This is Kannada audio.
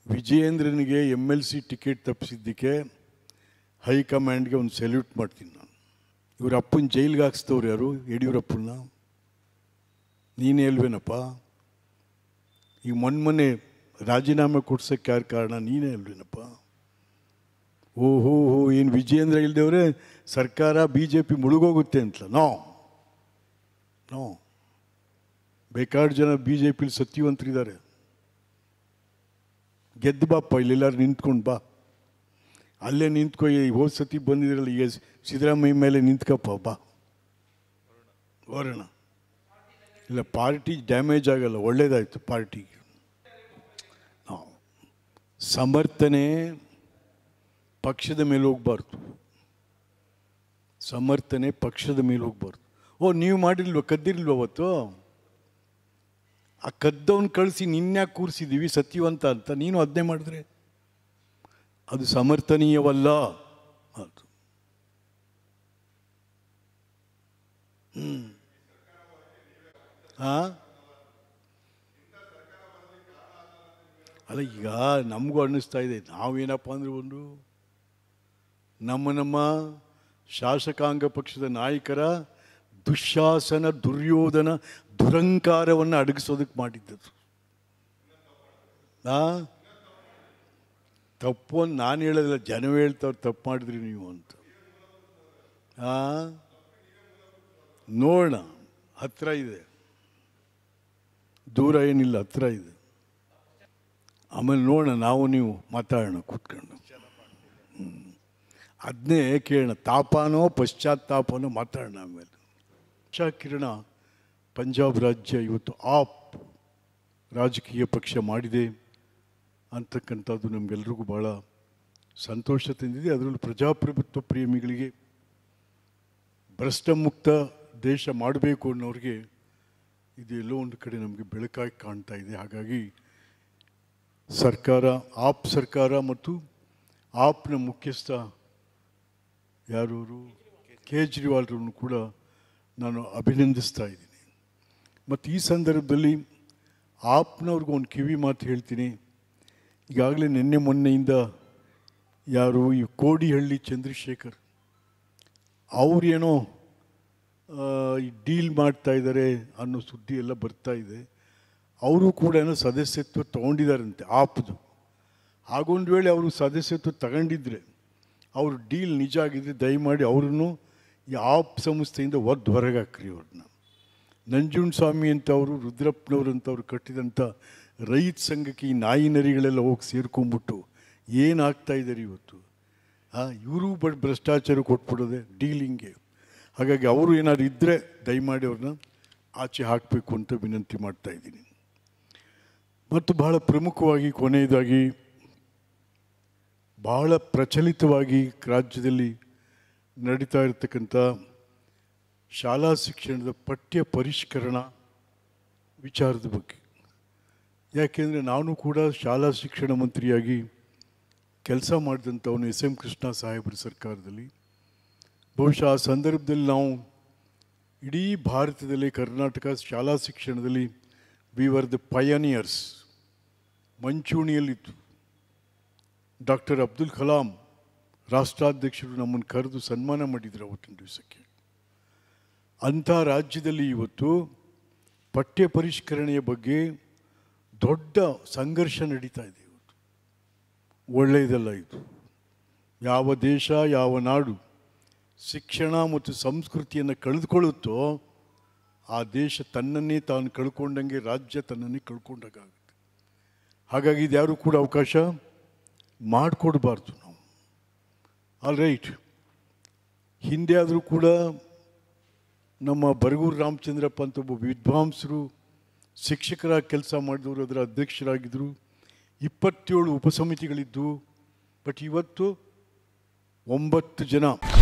ವಿಜಯೇಂದ್ರನಿಗೆ ಎಮ್ ಎಲ್ ಸಿ ಟಿಕೆಟ್ ತಪ್ಪಿಸಿದ್ದಕ್ಕೆ ಹೈಕಮಾಂಡ್ಗೆ ಒಂದು ಸೆಲ್ಯೂಟ್ ಮಾಡ್ತೀನಿ ನಾನು ಇವ್ರ ಅಪ್ಪನ ಜೈಲಿಗೆ ಹಾಕ್ಸ್ತವ್ರು ಯಾರು ಯಡಿಯೂರಪ್ಪನ ನೀನೇ ಅಲ್ವೇನಪ್ಪ ಈಗ ಮೊನ್ನೆ ಮೊನ್ನೆ ರಾಜೀನಾಮೆ ಕೊಡ್ಸೋಕ್ಕೆ ಯಾರು ಕಾರಣ ನೀನೇ ಅಲ್ವೇನಪ್ಪ ಓಹೋ ಹೋ ಏನು ವಿಜಯೇಂದ್ರ ಇಲ್ದೇವ್ರೆ ಸರ್ಕಾರ ಬಿ ಜೆ ಪಿ ಮುಳುಗೋಗುತ್ತೆ ಅಂತ ನೋ ನೋ ಬೇಕಾರು ಜನ ಬಿ ಜೆ ಪಿಲಿ ಸತ್ಯವಂತರಿದ್ದಾರೆ ಗೆದ್ದು ಬಾಪ್ಪ ಇಲ್ಲೆಲ್ಲಾರು ನಿಂತ್ಕೊಂಡು ಬಾ ಅಲ್ಲೇ ನಿಂತ್ಕೊ ಈ ಹೋದ ಸತಿ ಬಂದಿದ್ರಲ್ಲ ಈಗ ಸಿದ್ದರಾಮಯ್ಯ ಮೇಲೆ ನಿಂತ್ಕಪ್ಪ ಬಾ ಹೋರೋಣ ಇಲ್ಲ ಪಾರ್ಟಿ ಡ್ಯಾಮೇಜ್ ಆಗಲ್ಲ ಒಳ್ಳೇದಾಯ್ತು ಪಾರ್ಟಿಗೆ ನಾವು ಸಮರ್ಥನೆ ಪಕ್ಷದ ಮೇಲೆ ಹೋಗ್ಬಾರ್ದು ಸಮರ್ಥನೆ ಪಕ್ಷದ ಮೇಲೆ ಹೋಗ್ಬಾರ್ದು ಓ ನೀವು ಮಾಡಿಲ್ವ ಕದ್ದಿರ್ಲ್ವ ಅವತ್ತು ಆ ಕದ್ದವನ್ ಕಳಿಸಿ ನಿನ್ಯಾಕೆ ಕೂರಿಸಿದ್ದೀವಿ ಸತ್ಯವಂತ ಅಂತ ನೀನು ಅದನ್ನೇ ಮಾಡಿದ್ರೆ ಅದು ಸಮರ್ಥನೀಯವಲ್ಲ ಅದು ಹ್ಮ್ ಆ ಅಲ್ಲ ಈಗ ನಮಗೂ ಅನ್ನಿಸ್ತಾ ಇದೆ ನಾವೇನಪ್ಪ ಅಂದ್ರೆ ಒಂದು ನಮ್ಮ ನಮ್ಮ ಶಾಸಕಾಂಗ ಪಕ್ಷದ ನಾಯಕರ ದುಶ್ಯಾಸನ ದುರ್ಯೋಧನ ದುರಂಕಾರವನ್ನು ಅಡಗಿಸೋದಕ್ಕೆ ಮಾಡಿದ್ದದು ಆ ತಪ್ಪು ಅಂತ ನಾನು ಹೇಳೋದಿಲ್ಲ ಜನ ಹೇಳ್ತಾವ್ರು ತಪ್ಪು ಮಾಡಿದ್ರಿ ನೀವು ಅಂತ ಆ ನೋಡೋಣ ಹತ್ರ ಇದೆ ದೂರ ಏನಿಲ್ಲ ಹತ್ರ ಇದೆ ಆಮೇಲೆ ನೋಡೋಣ ನಾವು ನೀವು ಮಾತಾಡೋಣ ಕೂತ್ಕೊಂಡು ಅದನ್ನೇ ಕೇಳೋಣ ತಾಪನೋ ಪಶ್ಚಾತ್ತಾಪನೋ ಮಾತಾಡೋಣ ಆಮೇಲೆ ಉಷಾ ಕಿರಣ ಪಂಜಾಬ್ ರಾಜ್ಯ ಇವತ್ತು ಆಪ್ ರಾಜಕೀಯ ಪಕ್ಷ ಮಾಡಿದೆ ಅಂತಕ್ಕಂಥದ್ದು ನಮಗೆಲ್ರಿಗೂ ಭಾಳ ಸಂತೋಷ ತಂದಿದೆ ಅದರಲ್ಲೂ ಪ್ರಜಾಪ್ರಭುತ್ವ ಪ್ರೇಮಿಗಳಿಗೆ ಭ್ರಷ್ಟ ಮುಕ್ತ ದೇಶ ಮಾಡಬೇಕು ಅನ್ನೋರಿಗೆ ಇದು ಎಲ್ಲೋ ಒಂದು ಕಡೆ ನಮಗೆ ಬೆಳಕಾಗಿ ಕಾಣ್ತಾ ಇದೆ ಹಾಗಾಗಿ ಸರ್ಕಾರ ಆಪ್ ಸರ್ಕಾರ ಮತ್ತು ಆಪ್ನ ಮುಖ್ಯಸ್ಥ ಯಾರವರು ಕೇಜ್ರಿವಾಲ್ರನ್ನು ಕೂಡ ನಾನು ಅಭಿನಂದಿಸ್ತಾ ಇದ್ದೀನಿ ಮತ್ತು ಈ ಸಂದರ್ಭದಲ್ಲಿ ಆಪ್ನವ್ರಿಗೂ ಒಂದು ಕಿವಿ ಮಾತು ಹೇಳ್ತೀನಿ ಈಗಾಗಲೇ ನಿನ್ನೆ ಮೊನ್ನೆಯಿಂದ ಯಾರು ಈ ಕೋಡಿಹಳ್ಳಿ ಚಂದ್ರಶೇಖರ್ ಅವ್ರೇನೋ ಆ, ಈ ಡೀಲ್ ಮಾಡ್ತಾ ಇದ್ದಾರೆ ಅನ್ನೋ ಸುದ್ದಿ ಎಲ್ಲ ಬರ್ತಾ ಇದೆ ಅವರು ಕೂಡ ಏನೋ ಸದಸ್ಯತ್ವ ತೊಗೊಂಡಿದ್ದಾರಂತೆ ಆಪ್ದು ಹಾಗೊಂದು ವೇಳೆ ಅವರು ಸದಸ್ಯತ್ವ ತಗೊಂಡಿದ್ರೆ ಅವ್ರ ಡೀಲ್ ನಿಜ ಆಗಿದ್ರೆ ದಯಮಾಡಿ ಅವರನ್ನು ಈ ಆಪ್ ಸಂಸ್ಥೆಯಿಂದ ಒದ್ದು ಹೊರಗೆ ಹಾಕ್ರಿ ಅವ್ರನ್ನ ನಂಜುಂಡ ಸ್ವಾಮಿ ಅಂತ ಅವರು ರುದ್ರಪ್ಪನವರು ಅಂತ ಅವ್ರು ಕಟ್ಟಿದಂಥ ರೈತ ಸಂಘಕ್ಕೆ ಈ ನಾಯಿ ನರಿಗಳೆಲ್ಲ ಹೋಗಿ ಸೇರ್ಕೊಂಡ್ಬಿಟ್ಟು ಏನಾಗ್ತಾ ಇದ್ದಾರೆ ಇವತ್ತು ಹಾಂ ಇವರು ಬಟ್ ಭ್ರಷ್ಟಾಚಾರ ಕೊಟ್ಬಿಡೋದೆ ಡೀಲಿಂಗ್ಗೆ ಹಾಗಾಗಿ ಅವರು ಏನಾದ್ರು ಇದ್ದರೆ ದಯಮಾಡಿ ಅವ್ರನ್ನ ಆಚೆ ಹಾಕಬೇಕು ಅಂತ ವಿನಂತಿ ಮಾಡ್ತಾ ಇದ್ದೀನಿ ಮತ್ತು ಬಹಳ ಪ್ರಮುಖವಾಗಿ ಕೊನೆಯದಾಗಿ ಬಹಳ ಪ್ರಚಲಿತವಾಗಿ ರಾಜ್ಯದಲ್ಲಿ ನಡೀತಾ ಇರತಕ್ಕಂಥ ಶಾಲಾ ಶಿಕ್ಷಣದ ಪಠ್ಯ ಪರಿಷ್ಕರಣ ವಿಚಾರದ ಬಗ್ಗೆ ಯಾಕೆಂದರೆ ನಾನು ಕೂಡ ಶಾಲಾ ಶಿಕ್ಷಣ ಮಂತ್ರಿಯಾಗಿ ಕೆಲಸ ಮಾಡಿದಂಥವನು ಎಸ್ ಎಂ ಕೃಷ್ಣ ಸಾಹೇಬರ ಸರ್ಕಾರದಲ್ಲಿ ಬಹುಶಃ ಆ ಸಂದರ್ಭದಲ್ಲಿ ನಾವು ಇಡೀ ಭಾರತದಲ್ಲಿ ಕರ್ನಾಟಕ ಶಾಲಾ ಶಿಕ್ಷಣದಲ್ಲಿ ವಿ ವರ್ ದ ಪಯನಿಯರ್ಸ್ ಮಂಚೂಣಿಯಲ್ಲಿತ್ತು ಡಾಕ್ಟರ್ ಅಬ್ದುಲ್ ಕಲಾಂ ರಾಷ್ಟ್ರಾಧ್ಯಕ್ಷರು ನಮ್ಮನ್ನು ಕರೆದು ಸನ್ಮಾನ ಮಾಡಿದರು ಅವತ್ತಿನ ದಿವಸಕ್ಕೆ ಅಂಥ ರಾಜ್ಯದಲ್ಲಿ ಇವತ್ತು ಪಠ್ಯ ಪರಿಷ್ಕರಣೆಯ ಬಗ್ಗೆ ದೊಡ್ಡ ಸಂಘರ್ಷ ನಡೀತಾ ಇದೆ ಇವತ್ತು ಒಳ್ಳೆಯದಲ್ಲ ಇದು ಯಾವ ದೇಶ ಯಾವ ನಾಡು ಶಿಕ್ಷಣ ಮತ್ತು ಸಂಸ್ಕೃತಿಯನ್ನು ಕಳೆದುಕೊಳ್ಳುತ್ತೋ ಆ ದೇಶ ತನ್ನನ್ನೇ ತಾನು ಕಳ್ಕೊಂಡಂಗೆ ರಾಜ್ಯ ತನ್ನನ್ನೇ ಕಳ್ಕೊಂಡಾಗುತ್ತೆ ಹಾಗಾಗಿ ಇದ್ಯಾರೂ ಕೂಡ ಅವಕಾಶ ಮಾಡಿಕೊಡ್ಬಾರ್ದು ನಾವು ಆಲ್ ರೈಟ್ ಹಿಂದೆ ಆದರೂ ಕೂಡ ನಮ್ಮ ಬರಗೂರು ರಾಮಚಂದ್ರಪ್ಪ ಅಂತ ಒಬ್ಬ ವಿದ್ವಾಂಸರು ಶಿಕ್ಷಕರಾಗಿ ಕೆಲಸ ಮಾಡಿದವರು ಅದರ ಅಧ್ಯಕ್ಷರಾಗಿದ್ದರು ಇಪ್ಪತ್ತೇಳು ಉಪಸಮಿತಿಗಳಿದ್ದು ಬಟ್ ಇವತ್ತು ಒಂಬತ್ತು ಜನ